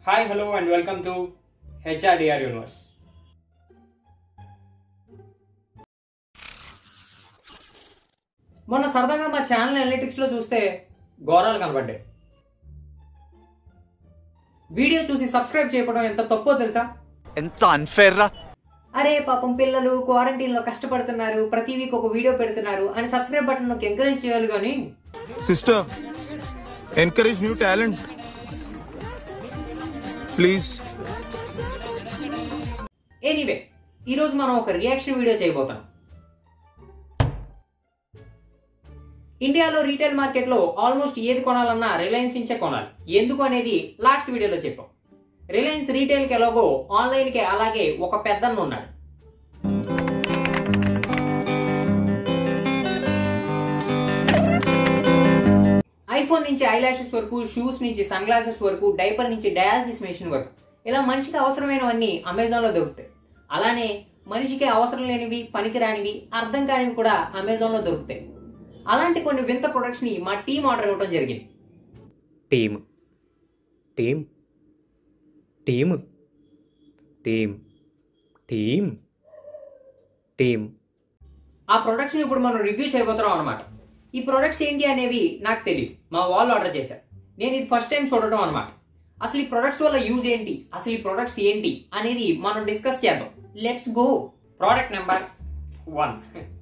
Hi, hello, and welcome to HRDR Universe. మొన్న సరదాగా మా ఛానల్ అనలిటిక్స్లో చూస్తే ఘోరాలు కనబడ్డాయి వీడియో చూసి సబ్స్క్రైబ్ చేయడం ఎంత తప్పో తెలుసా ఎంత అన్ఫేర్ రా అరే పాపం పిల్లలు క్వారంటైన్ లో కష్టపడుతున్నారు ప్రతి వీక్ ఒక వీడియో పెడుతున్నారు అని సబ్స్క్రైబ్ బటన్ నొక్కి ఎంకరేజ్ చేయాలి కానీ sister encourage new talent please anyway ఈరోజు మనం ఒక రియాక్షన్ వీడియో చేయబోతున్నాం ఇండియాలో రీటైల్ మార్కెట్లో ఆల్మోస్ట్ ఏది కొనాలన్నా రిలయన్స్ నుంచే కొనాలి ఎందుకు అనేది లాస్ట్ వీడియోలో చెప్పాం రిలయన్స్ రీటైల్కి ఎలాగో ఆన్లైన్కి అలాగే ఒక పెద్దన్న ఉన్నాడు ఐఫోన్ నుంచి ఐలాషెస్ వరకు షూస్ నుంచి సన్ గ్లాసెస్ వరకు డైపర్ నుంచి డయాలసిస్ మెషిన్ వరకు ఇలా మనిషికి అవసరమైనవన్నీ అమెజాన్లో దొరుకుతాయి అలానే మనిషికి అవసరం లేనివి పనికిరానివి అర్థం కానివి కూడా అమెజాన్లో దొరుకుతాయి అలాంటి కొన్ని వింత ప్రొడక్ట్స్ని మా టీం ఆర్డర్ ఇవ్వడం జరిగింది team team team team team team ఆ ప్రొడక్ట్స్ని ఇప్పుడు మనం రివ్యూ చేయబోతున్నాం అనమాట ఈ ప్రొడక్ట్స్ ఏంటి అనేవి నాకు తెలియదు మా వాళ్ళు ఆర్డర్ చేశారు నేను ఇది ఫస్ట్ టైం చూడటం అనమాట అసలు ఈ ప్రొడక్ట్స్ వల్ల యూజ్ ఏంటి అసలు ఈ ప్రొడక్ట్స్ ఏంటి అనేది మనం డిస్కస్ చేద్దాం let's go product number one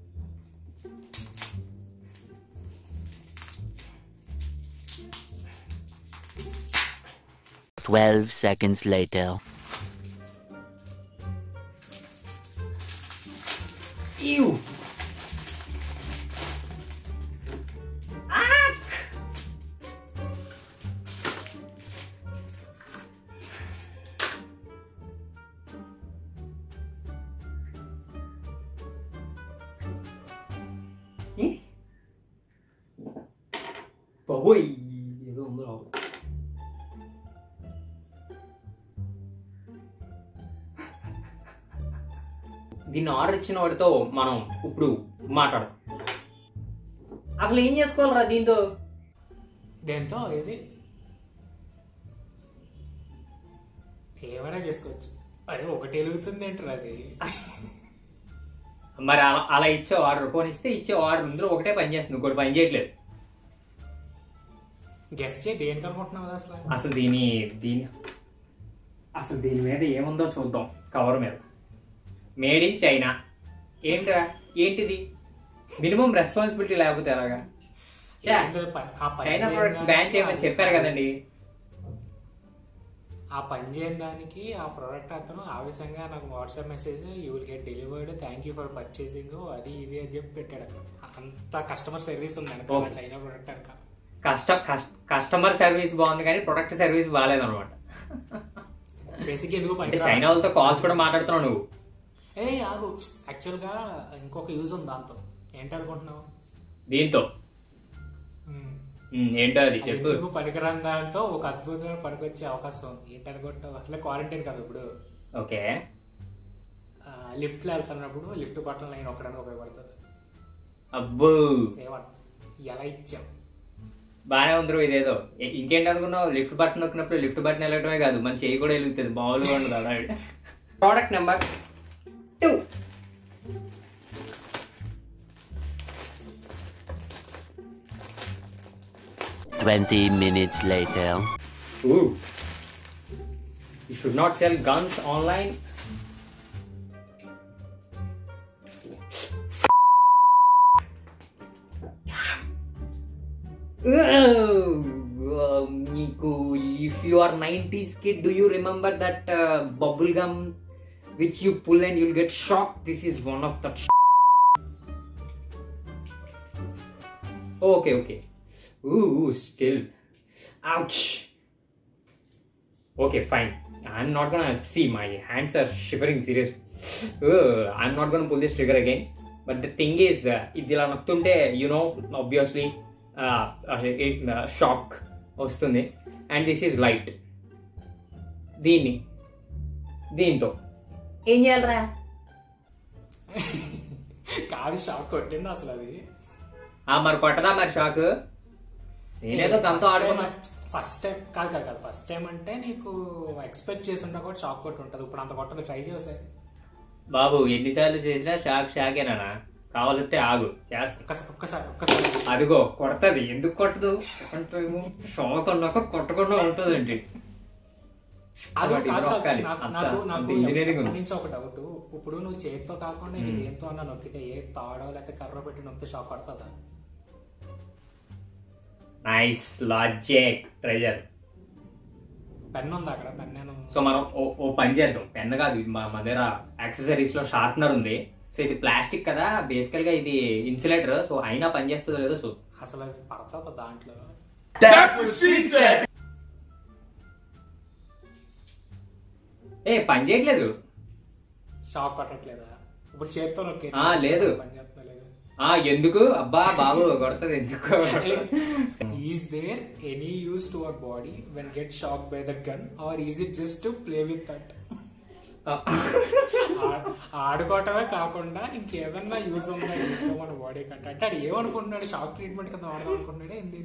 Twelve seconds later. Ew. Ack. ఏ? బాబోయ్ ఏదో ఉంది లోపల. దీన్ని ఆర్డర్ ఇచ్చిన వాడితో మనం ఇప్పుడు మాట్లాడదాం అసలు ఏం చేసుకోవాలరా దీంతో దేంతో ఇది ఏమైనా చేసుకోవచ్చు అరే ఒకటి వెలుగుతుంది అంటారు అది మరి అలా అలా ఇచ్చే ఆర్డర్ ఫోన్ ఇస్తే ఇచ్చే ఆర్డర్ ఇందులో ఒకటే పని చేస్తుంది ఇంకోటి పని చేయట్లేదు గెస్ట్ చేయి దేనికి అనుకుంటున్నావు అసలు అసలు దీని దీని అసలు దీని మీద ఏముందో చూద్దాం కవర్ మీద మేడ్ ఇన్ చైనా ఏంట్రా ఏంటిది మినిమం రెస్పాన్సిబిలిటీ లేకపోతే ఎలాగా ఛే, ఏంటో ప- ఆ పని చైనా చేయని ప్రొడక్ట్స్ బ్యాన్ దానికి చేయమని చెప్పారు కదండి ఆ పని చేయని దానికి ఆ ప్రోడక్ట్ అతను ఆవేశంగా నాకు WhatsApp message you will get delivered thank you for purchasing అది ఇది అని చెప్పి పెట్టాడు అక్కడ అంత కస్టమర్ సర్వీస్ ఉంది అనుకో Okay. చైనా ప్రోడక్ట్ అనక కస్ట కస్టమర్ సర్వీస్ బాగుంది కానీ ప్రొడక్ట్ సర్వీస్ బాగాలేదు అనమాట బేసిక్ ఎందుకు అంటే పని చైనా వాళ్ళతో కాల్స్ కూడా మాట్లాడుతున్నావు నువ్వు ఏ ఆగు యాక్చువల్ గా ఇంకొక యూజ్ ఉంది దాంతో ఏంటనుకుంటున్నావు దీంతో ఉమ్. ఉమ్, ఏంటో అది అది చెప్పు ఎందుకు పనికిరాని దాంతో ఒక అద్భుతమైన పనికొచ్చే అవకాశం ఉంది ఏంటనుకుంటావు అసలే క్వారంటైన్ కదా ఇప్పుడు ఓకే లిఫ్ట్ లో వెళ్తున్నప్పుడు లిఫ్ట్ బట్టలు నేను ఒక్కడానికి ఉపయోగపడుతుంది అబ్బో ఏమంట ఎలా ఇచ్చాం బాగానే ఉందరు ఇదేదో ఇ- ఇంకేంటి అనుకున్నావు లిఫ్ట్ బటన్ నొక్కినప్పుడు లిఫ్ట్ బటన్ వెళ్ళటమే కాదు మన చేయి కూడా వెలుగుతుంది మామూలుగా ఉండదు అలా product number two Twenty minutes later. Ooh. You should not sell guns online. Niku, if you are 90s kid, do you remember that uh, bubble gum which you pull and you'll get shocked? This is one of the. Okay, okay. Ooh, still. Ouch. Okay, fine. I'm not gonna see. My hands are shivering. Serious. Ugh, I'm not gonna pull this trigger again. But the thing is, uh, ఇది ఇలా నొక్తుంటే you know, obviously, uh, uh, shock వస్తుంది and this is light దీన్ని దీంతో ఏం చేయాలరా కాదు shock కొట్టింది అసలు అది ఆ మరి కొట్టదా మరి షాక్ నేనేదో గంతో ఆడుకున్నా ఫస్ట్ టైం కాదు కాదు కాదు ఫస్ట్ టైం అంటే నీకు ఎక్స్పెక్ట్ చేసి ఉంటా కూడా షాక్ కొట్టి ఉంటుంది ఇప్పుడు అంత కొట్టదు ట్రై చేసాయి బాబు ఎన్నిసార్లు చేసినా షాక్ షాకేనా కావాలంటే ఆగు చేస్తా ఒక్కసారి ఒక్కసారి ఒక్కసారి అదిగో కొడతది ఎందుకు కొట్టదు అంటే షాక్ అన్నాక కొట్టకుండా ఉంటుందండి అది వాటి కాదు కాదు. నొక్కాలి. నాకు అంత- నాకు అంత నాకు engineering ఉంది. ఎప్పటి నుంచో ఒక డౌట్ ఇప్పుడు నువ్వు చేతితో కాకుండా నీకు దేంతో అన్నా నొక్కితే ఏ తాడో లేకపోతే కర్ర పెట్టి నొక్కితే షాక్ కొడుతుందా నైస్ లాజిక్ ట్రెజర్ పెన్ ఉంది అక్కడ పెన్ నేను సో మనం ఓ- ఓ పని చేద్దాం పెన్ కాదు ఇది మా మా దగ్గర యాక్సెసరీస్ లో షార్ప్నర్ ఉంది సో ఇది ప్లాస్టిక్ కదా బేసికల్ గా ఇది ఇన్సులేటర్ సో అయినా పని చేస్తుందో లేదో సో అసలు అది పడతా దాంట్లో ఏ పని చేయట్లేదు షాక్ కొట్టట్లేదా ఇప్పుడు చేతితో నొక్కి ఆ, లేదు. పని చేస్తుందా లేదా ఆ ఎందుకు అబ్బా బాబు కొడతది ఎందుకు is there any use to our body when get shock by the gun or is it just to play with that ఆడుకోవటమే కాకుండా ఇంకేదన్నా యూజ్ ఉందా ఇంట్లో మన బాడీ కంటే అంటే అది ఏమనుకుంటున్నాడు షాక్ ట్రీట్మెంట్ కింద వాడదాం అనుకుంటున్నాడే ఏంది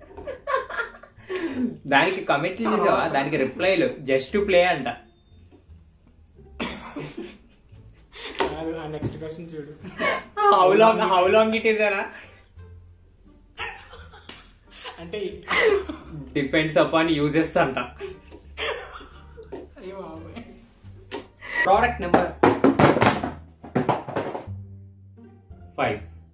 దానికి కమెంట్లు చూసావా దానికి రిప్లైలు జస్ట్ ప్లే అంట ఆ నెక్స్ట్ క్వశ్చన్ చూడు how long how long it is అనా అంటే డిపెండ్స్ అపాన్ యూజెస్ అంట అయ్యో బాబోయ్. ప్రోడక్ట్ నెంబర్ ఫైవ్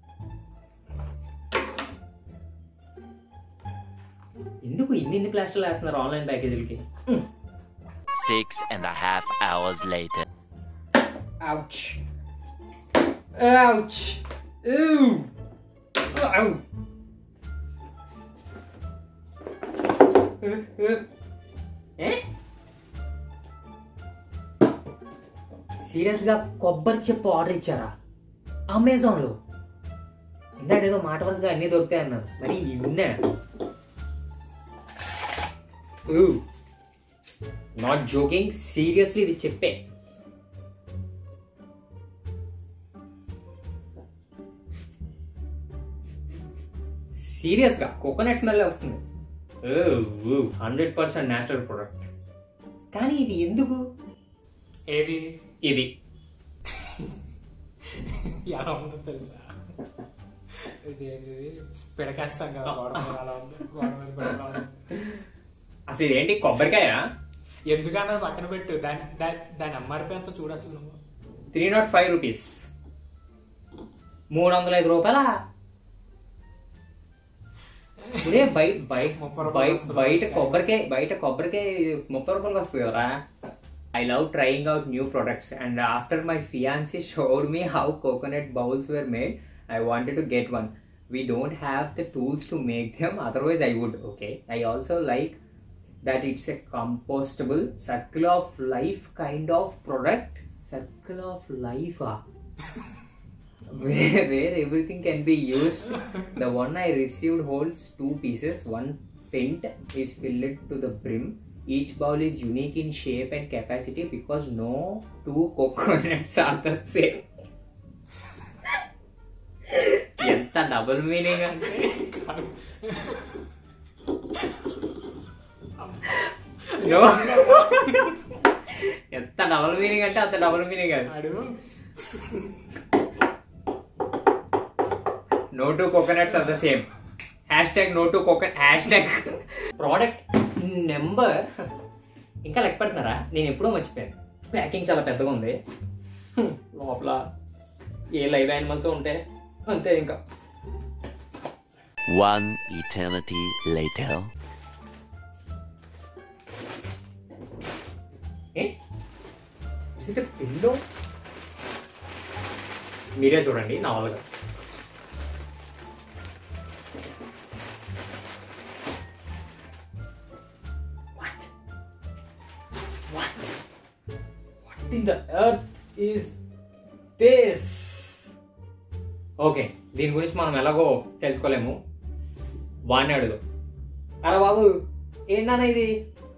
ఎందుకు ఇన్ని ఇన్ని ప్లాస్టర్లు వేస్తున్నారు ఆన్లైన్ ప్యాకేజీలకి Six and a half hours later. Ouch. Ouch. Ew. Ow. Eh? సీరియస్గా కొబ్బరి చెప్పు ఆర్డర్ ఇచ్చారా అమెజాన్లో ఇందాక ఏదో మాట వరుసగా అన్నీ దొరుకుతాయి అన్నారు మరి ఇవి ఉన్నా నాట్ జోకింగ్ సీరియస్లీ ఇది చెప్పే సీరియస్గా కోకోనట్ స్మెల్ వస్తుంది హండ్రెడ్ పర్సెంట్ న్యాచురల్ ప్రొడక్ట్ కానీ ఇది ఎందుకు ఏది ఇది ఎలా ఉందో తెలుసా ఇది ఇది పిడకేస్తాం కదా గోడ మీద అలా ఉంది గోడ మీద పిడకలా ఉంది. అసలు ఇదేంటి కొబ్బరికాయ ఎందుకన్నా పక్కన పెట్టు దాని దాని దాని ఎంఆర్పి అంతా చూడు అసలు నువ్వు త్రీ నాట్ ఫైవ్ రూపీస్ మూడు వందల ఐదు రూపాయల ఇదే బయట బయట ముప్పై రూపాయలు బయట వస్తుంది. బయట కొబ్బరికాయ బయట కొబ్బరికాయ ముప్పై రూపాయలకి వస్తుంది కదా I love trying out new products and after my fiance showed me how coconut bowls were made I wanted to get one we don't have the tools to make them otherwise I would okay I also like that it's a compostable circle of life kind of product circle of life ah. where, where everything can be used the one i received holds two pieces one pint is filled to the brim each bowl is unique in shape and capacity because no two coconuts are the same ఎంత double meaning అంటే No. ఎంత double meaning అంటే అంత double meaning అది ఆడు no to coconuts are the same hashtag no to coconut hashtag product number ఇంకా లెక్క పెడుతున్నారా నేను ఎప్పుడో మర్చిపోయాను ప్యాకింగ్ చాలా పెద్దగా ఉంది హ్మ్, లోపల ఏ లైవ్ యానిమల్స్ ఉంటే అంతే ఇంకా One eternity later. A Is it a pillow? మీరే చూడండి నా వాళ్ళగా What? What? What in the earth is this? Okay దీని గురించి మనం ఎలాగో తెలుసుకోలేము వాడిని అడుగు అరే బాబు ఏంటన్నా ఇది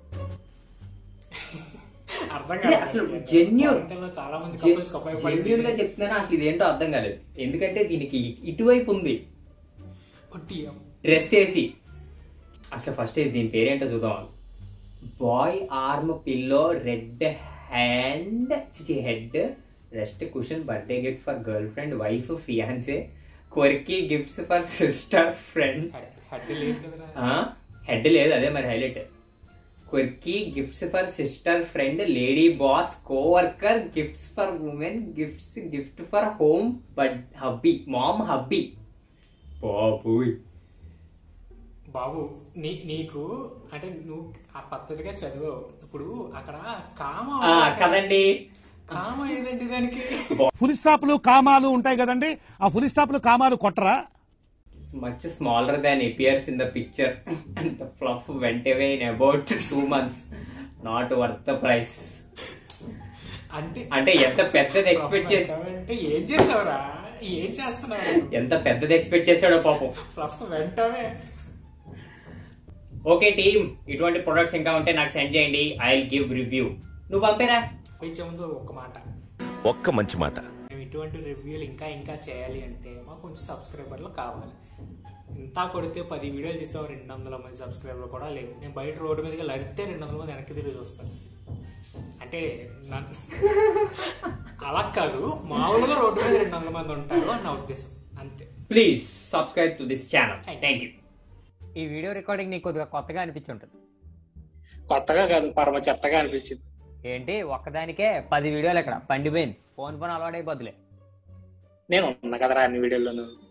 అర్థం అంటే అసలు genuine- కాదు చాలా మంది కపుల్స్ జెన్యున్ గా చెప్తున్నాను అసలు ఇదేంటో అర్థం కాలేదు ఎందుకంటే దీనికి ఇటువైపు ఉంది ఒట్టి డ్రెస్ వేసి అసలు ఫస్ట్ దీని పేరేంటో చూద్దాం boy arm pillow red hand చిచి headrest cushion birthday gift for girlfriend wife fiancee కొరికి gifts for sister friend head లేదు కదరా హెడ్ లేదు అదే మరి highlight quirky gifts for sister friend lady boss coworker gifts for women gifts gift for home but hubby mom hubby బాబోయ్ బాబు నీ నీకు అంటే నువ్వు ఆ పద్ధతిగా చదివావు ఇప్పుడు అక్కడ కామ ఆ, కదండి కామ ఏదండి దానికి ఫుల్ స్టాప్లు కామాలు ఉంటాయి కదండి ఆ ఫుల్ స్టాప్లు కామాలు కొట్టరా much smaller than appears in the picture and the fluff went away in about two months not worth the price అంటే అంటే ఎంత పెద్దది ఎక్స్పెక్ట్ చేసి అంటే ఏం చేసావురా ఏం చేస్తున్నావు ఎంత పెద్దది ఎక్స్పెక్ట్ చేశాడో పాపం ఫ్లఫ్ వెంటనే ఓకే టీమ్ ఇటువంటి ప్రొడక్ట్స్ ఇంకా ఉంటే నాకు సెండ్ చేయండి ఐ విల్ గివ్ రివ్యూ నువ్వు పంపేరా పోయించే ముందు ఒక మాట ఒక్క మంచి మాట మేము ఇటువంటి రివ్యూలు ఇంకా ఇంకా చేయాలి అంటే మాకు కొంచెం సబ్స్క్రైబర్లు కావాలి ఇంత కొడితే పది వీడియోలు చేసాం రెండు వందల మంది సబ్స్క్రైబర్లు కూడా లేవు నేను బయట రోడ్డు మీదకి లరితే రెండు వందల మంది వెనక్కి తిరిగి చూస్తాను అంటే నన్ను అలా కాదు మామూలుగా రోడ్డు మీద రెండు వందల మంది ఉంటారు అని నా ఉద్దేశం అంతే please subscribe to this channel thank you ఈ వీడియో రికార్డింగ్ నీకు కొద్దిగా కొత్తగా అనిపించి ఉంటుంది కొత్తగా కాదు పరమ చెత్తగా అనిపించింది ఏంటి ఒక్కదానికే పది వీడియోలు ఇక్కడ పండిపోయింది ఫోన్ ఫోన్ అలవాటు అయిపోద్దులే నేను ఉన్నా కదరా అన్ని వీడియోల్లోనూ